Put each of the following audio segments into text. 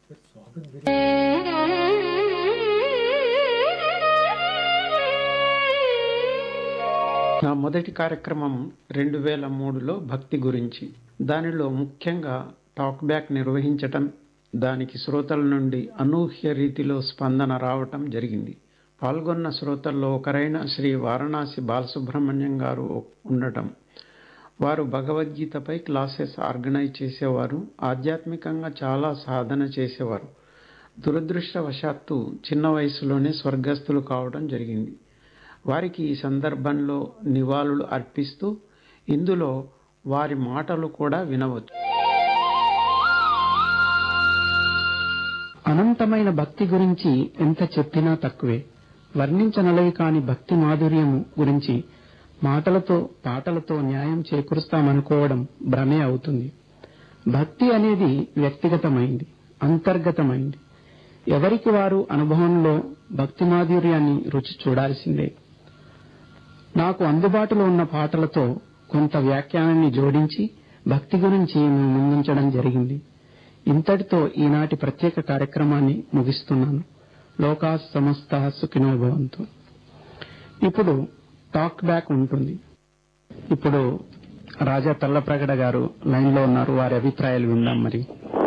నా మొదటి కార్యక్రమం రెండు వేల మూడులో భక్తి గురించి దానిలో ముఖ్యంగా టాక్ బ్యాక్ నిర్వహించటం దానికి శ్రోతల నుండి అనూహ్య రీతిలో స్పందన రావటం జరిగింది పాల్గొన్న శ్రోతల్లో ఒకరైన శ్రీ వారణాసి బాలసుబ్రహ్మణ్యం గారు ఉండటం వారు భగవద్గీతపై క్లాసెస్ ఆర్గనైజ్ చేసేవారు ఆధ్యాత్మికంగా చాలా సాధన చేసేవారు దురదృష్టవశాత్తు చిన్న వయసులోనే స్వర్గస్థులు కావడం జరిగింది వారికి ఈ సందర్భంలో నివాళులు అర్పిస్తూ ఇందులో వారి మాటలు కూడా వినవచ్చు అనంతమైన భక్తి గురించి ఎంత చెప్పినా తక్కువే వర్ణించనలవి కాని భక్తి మాధుర్యం గురించి మాటలతో పాటలతో న్యాయం చేకూరుస్తామనుకోవడం భ్రమే అవుతుంది భక్తి అనేది వ్యక్తిగతమైంది అంతర్గతమైంది ఎవరికి వారు అనుభవంలో భక్తి మాధుర్యాన్ని రుచి చూడాల్సిందే నాకు అందుబాటులో ఉన్న పాటలతో కొంత వ్యాఖ్యానాన్ని జోడించి భక్తి గురించి మేము ముందుంచడం జరిగింది ఇంతటితో ఈనాటి ప్రత్యేక కార్యక్రమాన్ని ముగిస్తున్నాను లోకా సమస్త సుఖినో భవంతు ఇప్పుడు టాక్ బ్యాక్ ఉంటుంది ఇప్పుడు రాజా తల్లప్రగడ గారు లైన్ లో ఉన్నారు వారి అభిప్రాయాలు విందాం మరి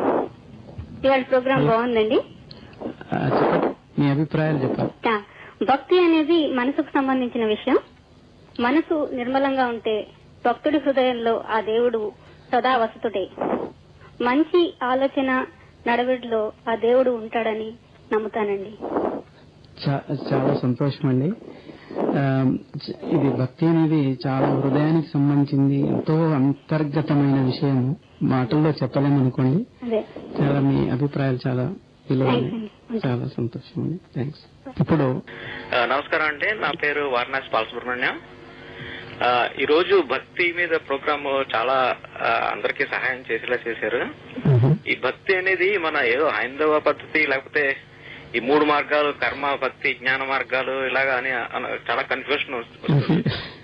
ఇవాళ ప్రోగ్రామ్ బాగుందండి ఆ, చెప్పండి మీ అభిప్రాయాలు చెప్పాలి యా. భక్తి అనేది మనసుకు సంబంధించిన విషయం మనసు నిర్మలంగా ఉంటే భక్తుడి హృదయంలో ఆ దేవుడు సదా వసతుడే మంచి ఆలోచన నడవడిలో ఆ దేవుడు ఉంటాడని నమ్ముతానండి చా- చాలా సంతోషం అండి ఆ, చ- ఇది భక్తి అనేది చాలా హృదయానికి సంబంధించింది ఎంతో అంతర్గతమైన విషయం మాటల్లో చెప్పలేమనుకోండి అదే చాలా మీ అభిప్రాయాలు చాలా విలువైనవి Thanks. చాలా సంతోషం అండి థ్యాంక్స్ ఇప్పుడు ఆ, నమస్కారం అండి నా పేరు వారణాసి బాలసుబ్రహ్మణ్యం ఆ, ఈ రోజు భక్తి మీద ప్రోగ్రామ్ చాలా ఆ, అందరికీ సహాయం చేసేలా చేశారు ఈ భక్తి అనేది మన ఏదో హైందవ పద్ధతి లేకపోతే ఈ మూడు మార్గాలు కర్మ భక్తి జ్ఞాన మార్గాలు ఇలాగా అని అన- చాలా కన్ఫ్యూషన్ వస్తుంది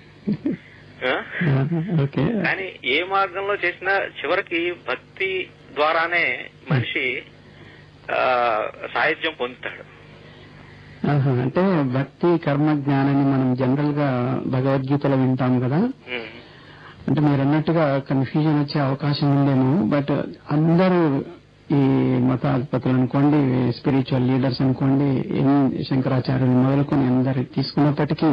ఆ? ఓకే కానీ ఏ మార్గంలో చేసినా చివరికి భక్తి ద్వారానే మనిషి ఆ, సాహిత్యం పొందుతాడు ఆహా, అంటే భక్తి కర్మ జ్ఞానాన్ని మనం జనరల్ గా భగవద్గీతలో వింటాం కదా ఉమ్. అంటే మీరు అన్నట్టుగా కన్ఫ్యూజన్ వచ్చే అవకాశం ఉందేమో బట్ అందరూ ఈ మతాధిపతులు అనుకోండి స్పిరిచువల్ లీడర్స్ అనుకోండి ఎన్- శంకరాచార్యులు మొదలుకొని అందరు తీసుకున్నప్పటికీ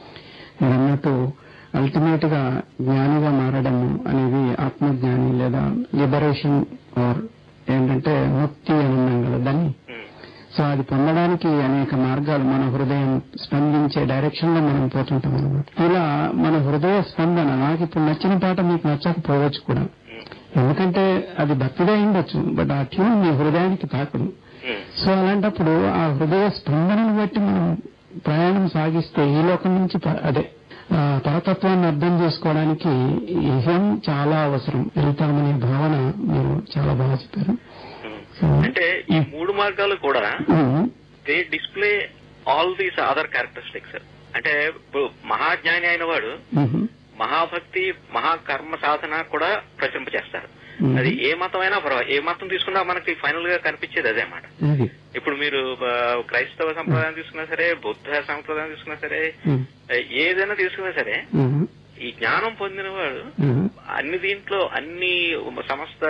మీరు అన్నట్టు అల్టిమేట్ గా జ్ఞానిగా మారడం అనేది ఆత్మజ్ఞాని లేదా లిబరేషన్ ఆర్ ఏంటంటే ముక్తి అని ఉన్నాం కదా దాన్ని ఉమ్. సో అది పొందడానికి అనేక మార్గాలు మన హృదయం స్పందించే డైరెక్షన్ లో మనం పోతుంటాం అనమాట ఇలా మన హృదయ స్పందన నాకు ఇప్పుడు నచ్చిన పాట మీకు నచ్చకపోవచ్చు కూడా ఎందుకంటే అది భక్తిగా ఉండొచ్చు బట్ ఆ ట్యూన్ మీ హృదయానికి తాకదు ఉమ్. సో అలాంటప్పుడు ఆ హృదయ స్పందనను బట్టి మనం ప్రయాణం సాగిస్తే ఈ లోకం నుంచి ప- అదే ఆ, పరతత్వాన్ని అర్థం చేసుకోవడానికి ఇహం చాలా అవసరం వెళ్తామనే భావన మీరు చాలా బాగా చెప్పారు సో అంటే ఈ మూడు మార్గాలు కూడా um, they display all these other characteristics అంటే ఇప్పుడు మహాజ్ఞాని అయిన వాడు ఉమ్, మహాభక్తి మహాకర్మ సాధన కూడా ప్రచురింపజేస్తారు ఉమ్. అది ఏ మతం అయినా పర్వాలేదు ఏ మతం తీసుకున్నా మనకి ఫైనల్ గా కనిపించేది అదే అన్నమాట అది ఇప్పుడు మీరు ఆ, క్రైస్తవ సంప్రదాయం తీసుకున్నా సరే బుద్ధ సంప్రదాయం తీసుకున్నా సరే ఉమ్, ఏదైనా తీసుకున్నా సరే ఉమ్, ఈ జ్ఞానం పొందినవాడు ఉమ్, అన్ని దీంట్లో అన్ని సమస్త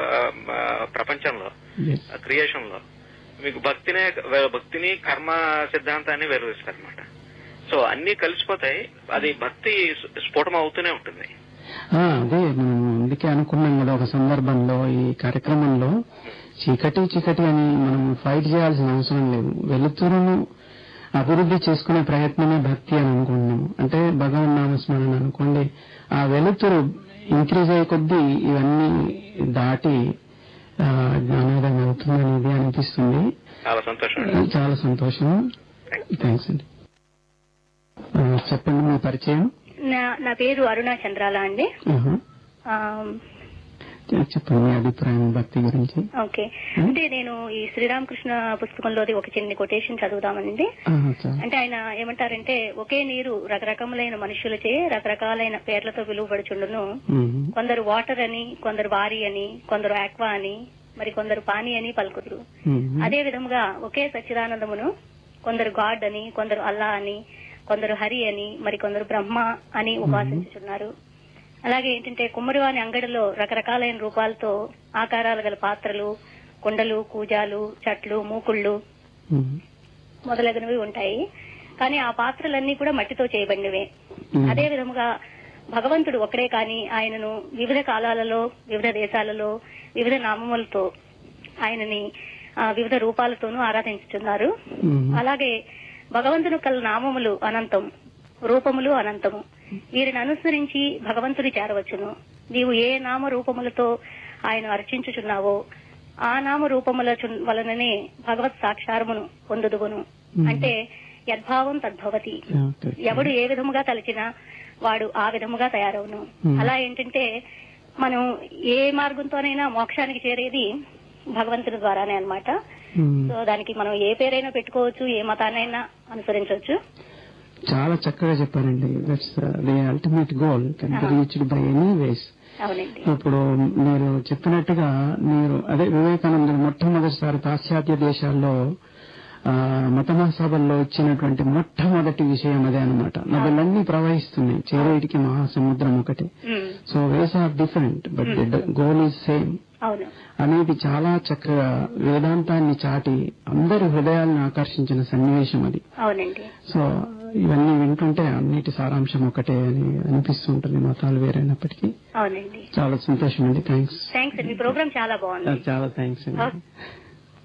ఆ, ప్రపంచంలో yes. క్రియేషన్ లో మీకు భక్తినే భక్తిని కర్మ సిద్ధాంతాన్ని వెలువరిస్తారు అనమాట సో అన్ని కలిసిపోతాయి అది భక్తి స్ఫోటం అవుతూనే ఉంటుంది ఆ, అదే మనం అందుకే అనుకున్నాం కదా ఒక సందర్భంలో ఈ కార్యక్రమంలో చీకటి చీకటి అని మనం ఫైట్ చేయాల్సిన అవసరం లేదు వెలుతురును అభివృద్ధి చేసుకునే ప్రయత్నమే భక్తి అని అనుకుంటున్నాము అంటే భగవన్ నామస్మరణ అనుకోండి ఆ వెలుతురు ఇంక్రీజ్ అయ్యే కొద్దీ ఇవన్నీ దాటి ఆ, జ్ఞానోదయం అవుతుంది అనేది అనిపిస్తుంది చాలా సంతోషం చాలా సంతోషం థ్యాంక్స్ అండి ఆ, చెప్పండి మీ పరిచయం నా నా పేరు అరుణా చంద్రాల అండి ఆహా. ఆ, చెప్పండి మీ అభిప్రాయం భక్తి గురించి ఓకే అంటే నేను ఈ శ్రీరామకృష్ణ పుస్తకంలోది ఒక చిన్న కొటేషన్ చదువుదామనండి ఆహా, చాలా. అంటే ఆయన ఏమంటారంటే ఒకే నీరు రకరకములైన మనుషులచే రకరకాలైన పేర్లతో పిలువబడుచుండును మ్మ్. కొందరు వాటర్ అని కొందరు వారి అని కొందరు ఆక్వా అని మరి కొందరు పాని అని పలుకుదురు మ్మ్. అదే విధముగా ఒకే సచ్చిదానందమును కొందరు గాడ్ అని కొందరు అల్లా అని కొందరు హరి అని మరి కొందరు బ్రహ్మ అని ఉపాసించుచున్నారు అలాగే ఏంటంటే కుమ్మరివాని అంగడిలో రకరకాలైన రూపాలతో ఆకారాలు గల పాత్రలు కుండలు కూజాలు చట్లు మూకుళ్ళు మ్మ్. మొదలగునవి ఉంటాయి కానీ ఆ పాత్రలన్నీ కూడా మట్టితో చేయబడినవే మ్మ్. అదే విధముగా భగవంతుడు ఒకడే కాని ఆయనను వివిధ కాలాలలో వివిధ దేశాలలో వివిధ నామములతో ఆయనని ఆ, వివిధ రూపాలతోనూ ఆరాధించుతున్నారు మ్మ్. అలాగే భగవంతుని కల నామములు అనంతం రూపములు అనంతము వీరిని అనుసరించి భగవంతుని చేరవచ్చును నీవు ఏ నామ రూపములతో ఆయన అర్చించుచున్నావో ఆ నామ రూపముల చున్- వలననే భగవత్ సాక్షారమును పొందుదుగును అంటే యద్భావం తద్భవతి ఓకే. ఎవడు ఏ విధముగా తలచినా వాడు ఆ విధముగా తయారవును Hmm. అలా ఏంటంటే మనం ఏ మార్గంతోనైనా మోక్షానికి చేరేది భగవంతుని ద్వారానే అన్నమాట మ్మ్. సో దానికి మనం ఏ పేరైనా పెట్టుకోవచ్చు ఏ మతాన్నైనా అనుసరించవచ్చు చాలా చక్కగా చెప్పారండి that's the ultimate goal can be reached by any ways అవునండి ఇప్పుడు మీరు చెప్పినట్టుగా మీరు అదే వివేకానందుడు మొట్టమొదటిసారి పాశ్చాత్య దేశాల్లో ఆ, మత మహాసభల్లో ఇచ్చినటువంటి మొట్టమొదటి విషయం అదే అనమాట నదులన్నీ ప్రవహిస్తున్నాయి చేరేటికి మహాసముద్రం ఒకటే um, so ways are different but the goal is same అవును అనేది చాలా చక్కగా వేదాంతాన్ని చాటి అందరి హృదయాలను ఆకర్షించిన సన్నివేశం అది అవునండి సో ఇవన్నీ వింటుంటే అన్నిటి సారాంశం ఒకటే అని అనిపిస్తుంటుంది మతాలు వేరైనప్పటికీ అవునండి చాలా సంతోషం అండి థ్యాంక్స్ థ్యాంక్స్ అండి మీ ప్రోగ్రామ్ చాలా బాగుంది చాలా థ్యాంక్స్ అండి ఓకే.